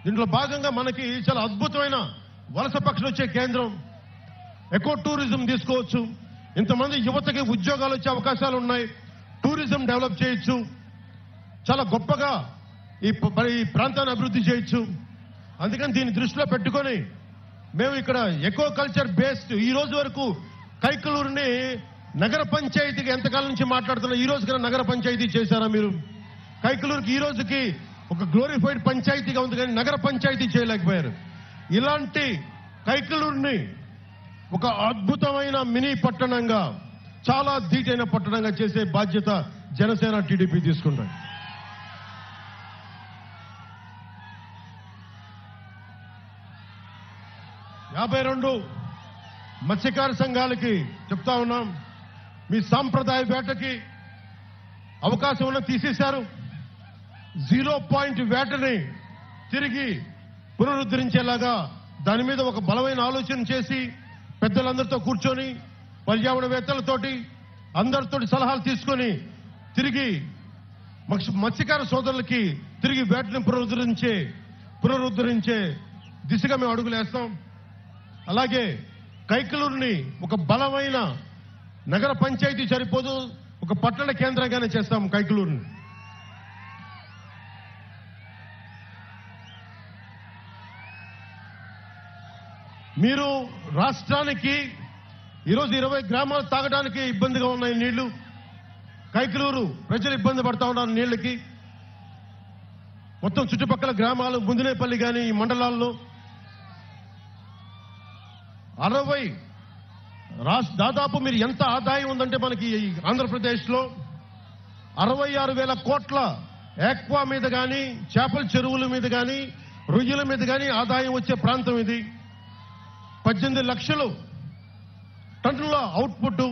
దీంట్లో భాగంగా మనకి చాలా అద్భుతమైన వలస పక్షులు వచ్చే కేంద్రం ఎకో టూరిజం తీసుకోవచ్చు ఇంతమంది యువతకి ఉద్యోగాలు వచ్చే అవకాశాలు ఉన్నాయి టూరిజం డెవలప్ చేయొచ్చు చాలా గొప్పగా ఈ ప- ఈ ప్రాంతాన్ని అభివృద్ధి చేయొచ్చు అందుకని దీన్ని దృష్టిలో పెట్టుకొని మేము ఇక్కడ ఎకో కల్చర్ బేస్డ్ ఈ రోజు వరకు కైకలూరుని నగర పంచాయతీకి ఎంతకాలం నుంచి మాట్లాడుతున్నా ఈ రోజు కన్నా నగర పంచాయతీ చేశారా మీరు కైకలూరుకి ఈ రోజుకి ఒక గ్లోరిఫైడ్ పంచాయతీగా ఉంది కానీ నగర పంచాయతీ చేయలేకపోయారు ఇలాంటి కైకలూరుని ఒక అద్భుతమైన మినీ పట్టణంగా చాలా ధీటైన పట్టణంగా చేసే బాధ్యత జనసేన టీడీపీ తీసుకుంటాయి యాభై రెండు మత్స్యకార సంఘాలకి చెప్తా ఉన్నాం మీ సాంప్రదాయ వేటకి అవకాశం ఉన్న తీసేశారు జీరో పాయింట్ వేటని తిరిగి పునరుద్ధరించేలాగా దాని మీద ఒక బలమైన ఆలోచన చేసి పెద్దలందరితో కూర్చొని పర్యావరణవేత్తలతోటి అందరితోటి సలహాలు తీసుకొని తిరిగి మత్స్య- మత్స్యకార సోదరులకి తిరిగి వేటని పునరుద్ధరించే పునరుద్ధరించే దిశగా మేము అడుగులేస్తాం అలాగే కైకలూరుని ఒక బలమైన నగర పంచాయతీ సరిపోదు ఒక పట్టణ కేంద్రంగానే చేస్తాం కైకలూరుని మీరు రాష్ట్రానికి ఈరోజు ఇరవై గ్రామాలు తాగడానికి ఇబ్బందిగా ఉన్నాయి నీళ్లు కైకలూరు ప్రజలు ఇబ్బంది పడతా ఉన్నారు నీళ్లకి మొత్తం చుట్టుపక్కల గ్రామాలు ముందినేపల్లి కానీ ఈ మండలాల్లో అరవై రాష్ట్ర దాదాపు మీరు ఎంత ఆదాయం ఉందంటే మనకి ఈ ఆంధ్రప్రదేశ్లో అరవై ఆరు వేల కోట్ల ఏక్వా మీద కానీ చేపల చెరువుల మీద కానీ రొయ్యల మీద కానీ ఆదాయం వచ్చే ప్రాంతం ఇది పద్దెనిమిది లక్షలు టన్నుల అవుట్పుట్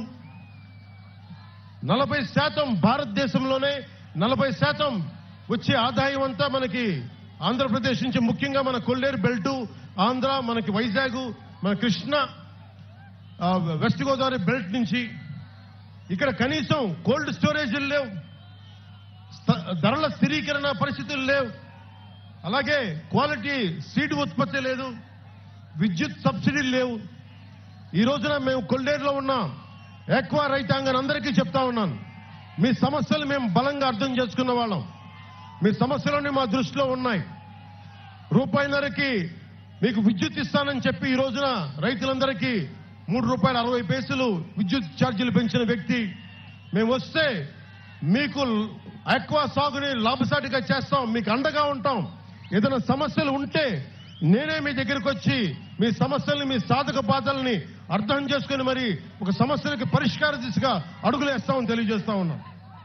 నలభై శాతం భారతదేశంలోనే నలభై శాతం వచ్చే ఆదాయం అంతా మనకి ఆంధ్రప్రదేశ్ నుంచి ముఖ్యంగా మన కొల్లేరు బెల్ట్ ఆంధ్ర మనకి వైజాగ్ మన కృష్ణ ఆ, వెస్ట్ గోదావరి బెల్ట్ నుంచి ఇక్కడ కనీసం కోల్డ్ స్టోరేజీలు లేవు స్థ- ధరల స్థిరీకరణ పరిస్థితులు లేవు అలాగే క్వాలిటీ సీడ్ ఉత్పత్తి లేదు విద్యుత్ సబ్సిడీలు లేవు ఈ రోజున మేము కొల్లేరులో ఉన్నాం ఎక్కువ రైతాంగాన్ని అందరికీ చెప్తా ఉన్నాను మీ సమస్యలు మేము బలంగా అర్థం చేసుకున్న వాళ్ళం మీ సమస్యలన్నీ మా దృష్టిలో ఉన్నాయి రూపాయిన్నరకి మీకు విద్యుత్ ఇస్తానని చెప్పి ఈ రోజున రైతులందరికీ మూడు రూపాయల అరవై పైసలు విద్యుత్ ఛార్జీలు పెంచిన వ్యక్తి మేము వస్తే మీకు ఎక్కువ సాగుని లాభసాటిగా చేస్తాం మీకు అండగా ఉంటాం ఏదైనా సమస్యలు ఉంటే నేనే మీ దగ్గరికి వచ్చి మీ సమస్యల్ని మీ సాధక బాధల్ని అర్థం చేసుకుని మరి ఒక సమస్యలకి పరిష్కార దిశగా అడుగులేస్తామని తెలియజేస్తా ఉన్నాం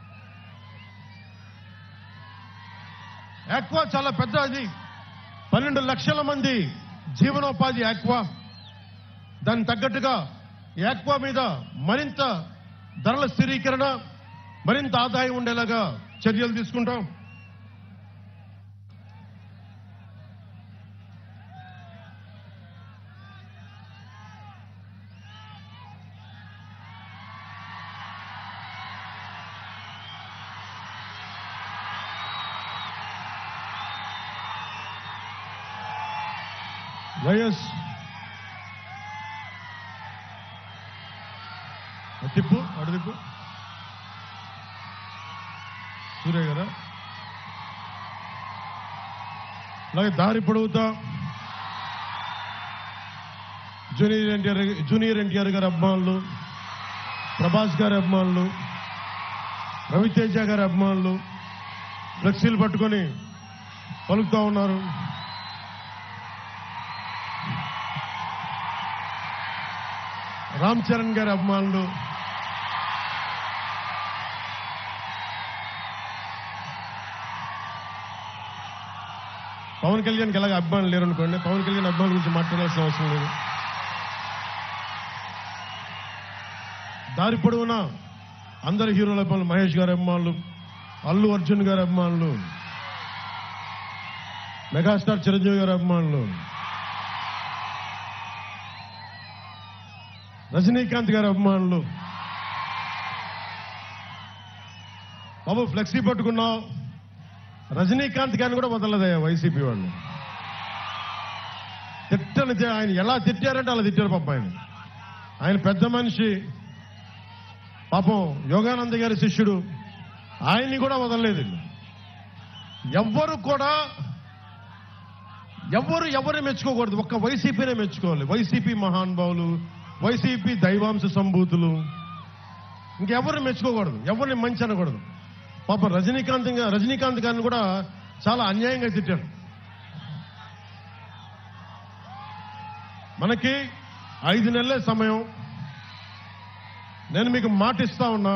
ఆక్వా చాలా పెద్ద అది పన్నెండు లక్షల మంది జీవనోపాధి ఆక్వా దానికి తగ్గట్టుగా ఈ ఆక్వా మీద మరింత ధరల స్థిరీకరణ మరింత ఆదాయం ఉండేలాగా చర్యలు తీసుకుంటాం వైఎస్ అది తిప్పు అటు తిప్పు సూర్య గారా అలాగే దారి పొడవుతా జూనియర్ ఎన్టీఆర్ జూనియర్ ఎన్టీఆర్ గారి అభిమానులు ప్రభాస్ గారి అభిమానులు రవితేజ గారి అభిమానులు ఫ్లెక్సీలు పట్టుకొని పలుకుతా ఉన్నారు రామ్ చరణ్ గారి అభిమానులు పవన్ కళ్యాణ్కి ఎలాగ అభిమానులు లేరు అనుకోండి పవన్ కళ్యాణ్ అభిమానుల గురించి మాట్లాడాల్సిన అవసరం లేదు దారి పొడవునా అందరి హీరోల అభిమానులు మహేష్ గారి అభిమానులు అల్లు అర్జున్ గారి అభిమానులు మెగాస్టార్ చిరంజీవి గారి అభిమానులు రజనీకాంత్ గారి అభిమానులు బాబు ఫ్లెక్సీ పట్టుకున్నావు రజనీకాంత్ గారిని కూడా వదలదయ్యా వైసీపీ వాళ్ళు తిట్టని తి- ఆయన ఎలా తిట్టారంటే అలా తిట్టారు పాపం ఆయన ఆయన పెద్ద మనిషి పాపం యోగానంద గారి శిష్యుడు ఆయన్ని కూడా వదలలేదు వీళ్ళు. ఎవ్వరు కూడా ఎవరు ఎవరు మెచ్చుకోకూడదు ఒక్క వైసీపీనే మెచ్చుకోవాలి వైసీపీ మహానుభావులు వైసీపీ దైవాంశ సంభూతులు ఇంకెవరు మెచ్చుకోకూడదు ఎవరిని మంచి అనకూడదు పాప రజనీకాంత్ గా- రజనీకాంత్ గారిని కూడా చాలా అన్యాయంగా తిట్టారు మనకి ఐదు నెలలే సమయం నేను మీకు మాట ఇస్తా ఉన్నా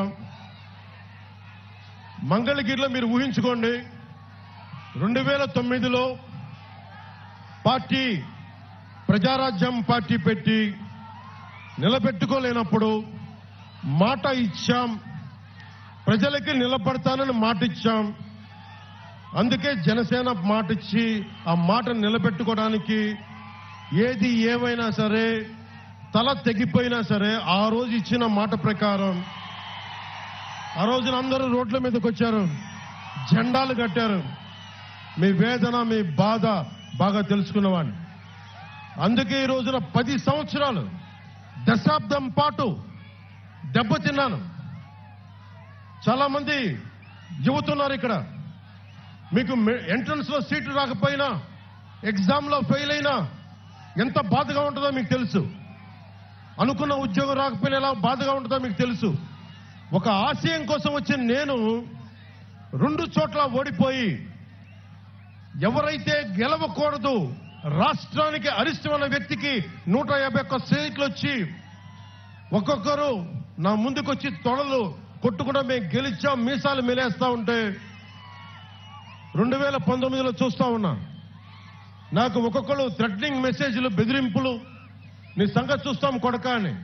మంగళగిరిలో మీరు ఊహించుకోండి రెండు వేల తొమ్మిదిలో పార్టీ ప్రజారాజ్యం పార్టీ పెట్టి నిలబెట్టుకోలేనప్పుడు మాట ఇచ్చాం ప్రజలకి నిలబడతానని మాట ఇచ్చాం అందుకే జనసేన మాట ఇచ్చి ఆ మాట నిలబెట్టుకోవడానికి ఏది ఏమైనా సరే తల తెగిపోయినా సరే ఆ రోజు ఇచ్చిన మాట ప్రకారం ఆ రోజున అందరూ రోడ్ల మీదకి వచ్చారు జెండాలు కట్టారు మీ వేదన మీ బాధ బాగా తెలుసుకున్నవాడిని అందుకే ఈ రోజున పది సంవత్సరాలు దశాబ్దం పాటు దెబ్బతిన్నాను చాలా మంది యువత ఉన్నారు ఇక్కడ మీకు ఎంట్రన్స్ లో సీట్లు రాకపోయినా ఎగ్జామ్ లో ఫెయిల్ అయినా ఎంత బాధగా ఉంటుందో మీకు తెలుసు అనుకున్న ఉద్యోగం రాకపోయినా ఎలా బాధగా ఉంటుందో మీకు తెలుసు ఒక ఆశయం కోసం వచ్చిన నేను రెండు చోట్ల ఓడిపోయి ఎవరైతే గెలవకూడదు రాష్ట్రానికి అరిష్టమైన వ్యక్తికి నూట యాభై ఒక్క సీట్లు వచ్చి ఒక్కొక్కరు నా ముందుకొచ్చి తొడలు కొట్టుకుండా మేము గెలిచాం మీసాలు మెలేస్తా ఉంటే రెండు వేల పంతొమ్మిదిలో చూస్తా ఉన్నా నాకు ఒక్కొక్కరు థ్రెటనింగ్ మెసేజ్లు బెదిరింపులు నీ సంగతి చూస్తాం కొడక అని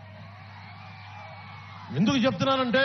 ఎందుకు చెప్తున్నానంటే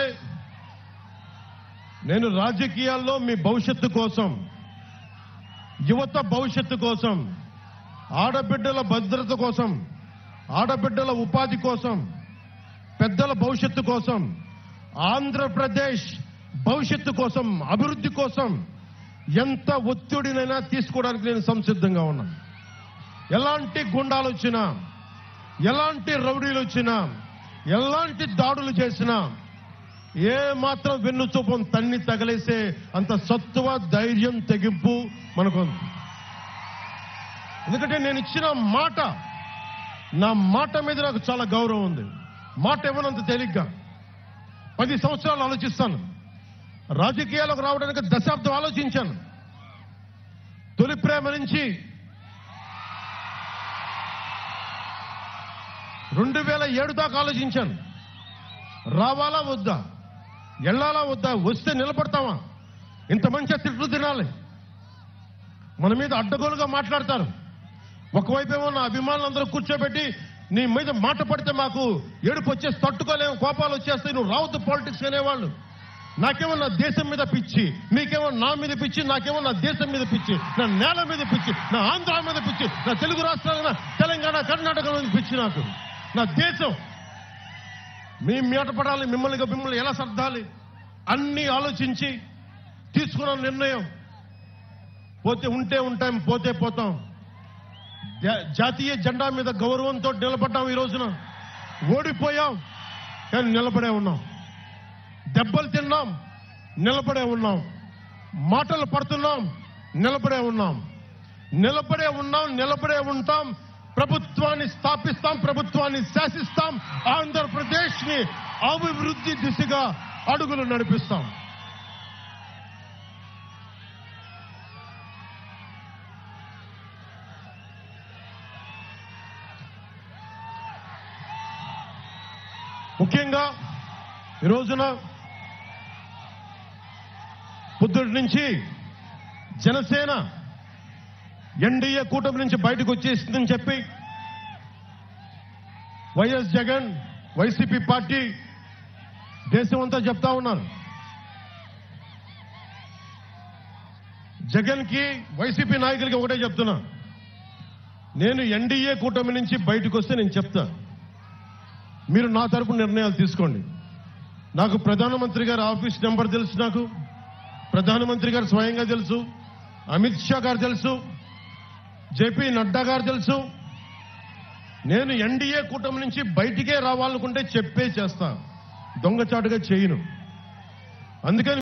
నేను రాజకీయాల్లో మీ భవిష్యత్తు కోసం యువత భవిష్యత్తు కోసం ఆడబిడ్డల భద్రత కోసం ఆడబిడ్డల ఉపాధి కోసం పెద్దల భవిష్యత్తు కోసం ఆంధ్రప్రదేశ్ భవిష్యత్తు కోసం అభివృద్ధి కోసం ఎంత ఒత్తిడినైనా తీసుకోవడానికి నేను సంసిద్ధంగా ఉన్నాను ఎలాంటి గుండాలు వచ్చినా ఎలాంటి రౌడీలు వచ్చినా ఎలాంటి దాడులు చేసినా ఏ మాత్రం వెన్ను చూపం తన్ని తగలేసే అంత సత్తువ ధైర్యం తెగింపు మనకు ఉంది. ఎందుకంటే నేను ఇచ్చిన మాట నా మాట మీద నాకు చాలా గౌరవం ఉంది మాట ఇవ్వనంత తేలిగ్గా పది సంవత్సరాలు ఆలోచిస్తాను రాజకీయాలకు రావడానికి దశాబ్దం ఆలోచించాను తొలి ప్రేమ నుంచి రెండు వేల ఏడు దాకా ఆలోచించాను రావాలా వద్దా వెళ్ళాలా వద్దా వస్తే నిలబడతామా ఇంత మంచిగా తిట్లు తినాలి మన మీద అడ్డగోలుగా మాట్లాడతారు ఒకవైపేమో నా అభిమానులందరూ కూర్చోబెట్టి నీ మీద మాట పడితే మాకు ఏడుపు వచ్చేసి తట్టుకోలేము కోపాలు వచ్చేస్తాయి నువ్వు రావద్దు పాలిటిక్స్ అనేవాళ్ళు నాకేమో నా దేశం మీద పిచ్చి మీకేమో నా మీద పిచ్చి నాకేమో నా దేశం మీద పిచ్చి నా నేల మీద పిచ్చి నా ఆంధ్ర మీద పిచ్చి నా తెలుగు రాష్ట్రాల మీద, తెలంగాణ కర్ణాటక మీద పిచ్చి నాకు నా దేశం మీ మీట పడాలి మిమ్మల్ని మిమ్మల్ని ఎలా సర్దాలి అన్ని ఆలోచించి తీసుకున్న నిర్ణయం పోతే ఉంటే ఉంటాం పోతే పోతాం జా- జాతీయ జెండా మీద గౌరవంతో నిలబడ్డాం ఈ రోజున ఓడిపోయాం కానీ నిలబడే ఉన్నాం దెబ్బలు తిన్నాం నిలబడే ఉన్నాం మాటలు పడుతున్నాం నిలబడే ఉన్నాం నిలబడే ఉన్నాం నిలబడే ఉంటాం ప్రభుత్వాన్ని స్థాపిస్తాం ప్రభుత్వాన్ని శాసిస్తాం ఆంధ్రప్రదేశ్ ని అభివృద్ధి దిశగా అడుగులు నడిపిస్తాం ముఖ్యంగా ఈ రోజున పొద్దుటి నుంచి జనసేన ఎన్డీఏ కూటమి నుంచి బయటకు వచ్చేసిందని చెప్పి వైఎస్ జగన్ వైసీపీ పార్టీ దేశం అంతా చెప్తా ఉన్నారు జగన్ కి వైసీపీ నాయకులకి ఒకటే చెప్తున్నా నేను ఎన్డీఏ కూటమి నుంచి బయటకు వస్తే నేను చెప్తా మీరు నా తరపు నిర్ణయాలు తీసుకోండి నాకు ప్రధానమంత్రి గారి ఆఫీస్ నెంబర్ తెలుసు నాకు ప్రధానమంత్రి గారు స్వయంగా తెలుసు అమిత్ షా గారు తెలుసు జేపీ నడ్డా గారు తెలుసు నేను ఎన్డీఏ కూటమి నుంచి బయటికే రావాలనుకుంటే చెప్పే చేస్తా దొంగచాటుగా చేయను అందుకని